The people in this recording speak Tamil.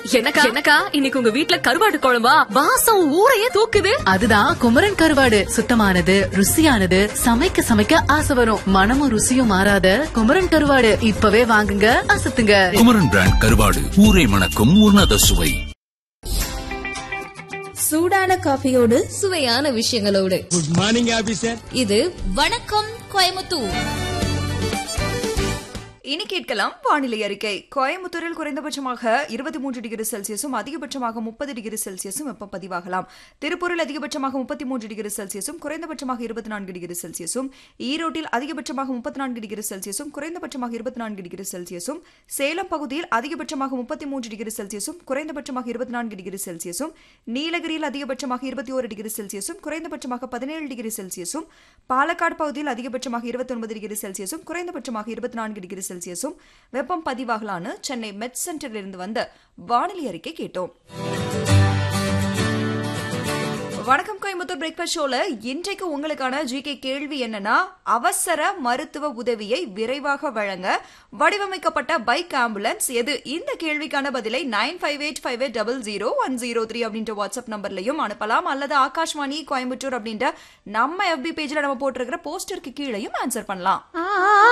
எனக்கா எனக்கா இன்னைக்கு உங்க வீட்ல கருவாடு குழம்பா வாசம் ஊரையே தூக்குது அதுதான் குமரன் கருவாடு சுத்தமானது ருசியானது சமைக்க சமைக்க ஆசை வரும் மனமும் ருசியும் மாறாத குமரன் கருவாடு இப்பவே வாங்குங்க அசத்துங்க குமரன் பிராண்ட் கருவாடு ஊரை மணக்கும் உன்னத சுவை சூடான காஃபியோடு சுவையான விஷயங்களோடு குட் மார்னிங் ஆபீசர் இது வணக்கம் கோயமுத்தூர் இனி கேட்கலாம் வானிலை அறிக்கை கோயம்புத்தூரில் குறைந்தபட்சமாக இருபத்தி மூன்று டிகிரி செல்சியஸும் அதிகபட்சமாக முப்பது டிகிரி செல்சியஸும் வெப்பம் பதிவாகலாம் திருப்பூரில் அதிகபட்சமாக முப்பத்தி மூன்று டிகிரி செல்சியஸும் குறைந்தபட்சமாக இருபத்தி நான்கு டிகிரி செல்சியஸும் ஈரோட்டில் அதிகபட்சமாக முப்பத்தி நான்கு டிகிரி செல்சியஸும் குறைந்தபட்சமாக இருபத்தி நான்கு டிகிரி செல்சியஸும் சேலம் பகுதியில் அதிகபட்சமாக முப்பத்தி மூன்று டிகிரி செல்சியஸும் குறைந்தபட்சமாக இருபத்தி நான்கு டிகிரி செல்சியஸும் நீலகிரியில் அதிகபட்சமாக இருபத்தி ஒரு டிகிரி செல்சியஸும் குறைந்தபட்சமாக பதினேழு டிகிரி செல்சியஸும் பாலக்காடு பகுதியில் அதிகபட்சமாக இருபத்தி ஒன்பது டிகிரி செல்சியஸும் குறைந்தபட்சமாக இருபத்தி நான்கு டிகிரி செல்சியஸும் வெப்பம் பதிவாகலான்னு சென்னை மெட் சென்டரிலிருந்து வந்த வானிலை அறிக்கை கேட்டோம் வணக்கம் கோயம்புத்தூர் பிரேக்ஃபாஸ்ட் ஷோல இன்றைக்கு உங்களுக்கான ஜிகே கேள்வி என்னன்னா அவசர மருத்துவ உதவியை விரைவாக வழங்க வடிவமைக்கப்பட்ட பைக் ஆம்புலன்ஸ் எது இந்த கேள்விக்கான பதிலை nine five eight five eight double zero one zero three அப்படின்ற வாட்ஸ்அப் நம்பர்லையும் அனுப்பலாம் அல்லது ஆகாஷ்வாணி கோயம்புத்தூர் அப்படின்ற நம்ம எஃபி பேஜ்ல நம்ம போட்டிருக்கிற போஸ்டருக்கு கீழேயும் ஆன்சர் பண்ணலாம்